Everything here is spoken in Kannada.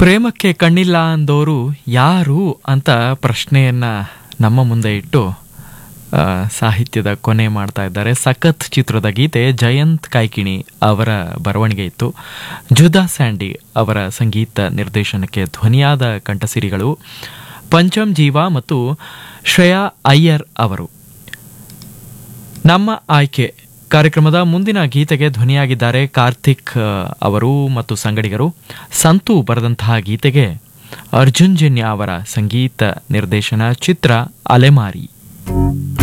ಪ್ರೇಮಕ್ಕೆ ಕಣ್ಣಿಲ್ಲ ಅಂದೋರು ಯಾರು ಅಂತ ಪ್ರಶ್ನೆಯನ್ನ ನಮ್ಮ ಮುಂದೆ ಇಟ್ಟು ಆ, ಸಾಹಿತ್ಯದ ಕೊನೆ ಮಾಡ್ತಾ ಇದ್ದಾರೆ ಸಖತ್ ಚಿತ್ರದ ಗೀತೆ ಜಯಂತ್ ಕಾಯ್ಕಿಣಿ ಅವರ ಬರವಣಿಗೆ ಇತ್ತು ಜುದಾ ಸ್ಯಾಂಡಿ ಅವರ ಸಂಗೀತ ನಿರ್ದೇಶನಕ್ಕೆ ಧ್ವನಿಯಾದ ಕಂಠಸಿರಿಗಳು ಪಂಚಮ್ ಜೀವ ಮತ್ತು ಶ್ರೇಯಾ ಅಯ್ಯರ್ ಅವರು ನಮ್ಮ ಆಯ್ಕೆ ಕಾರ್ಯಕ್ರಮದ ಮುಂದಿನ ಗೀತೆಗೆ ಧ್ವನಿಯಾಗಿದ್ದಾರೆ ಕಾರ್ತಿಕ್ ಆ, ಅವರು ಮತ್ತು ಸಂಗಡಿಗರು ಸಂತು ಬರೆದಂತಹ ಗೀತೆಗೆ ಅರ್ಜುನ್ ಜನ್ಯ ಅವರ ಸಂಗೀತ ನಿರ್ದೇಶನ ಚಿತ್ರ ಅಲೆಮಾರಿ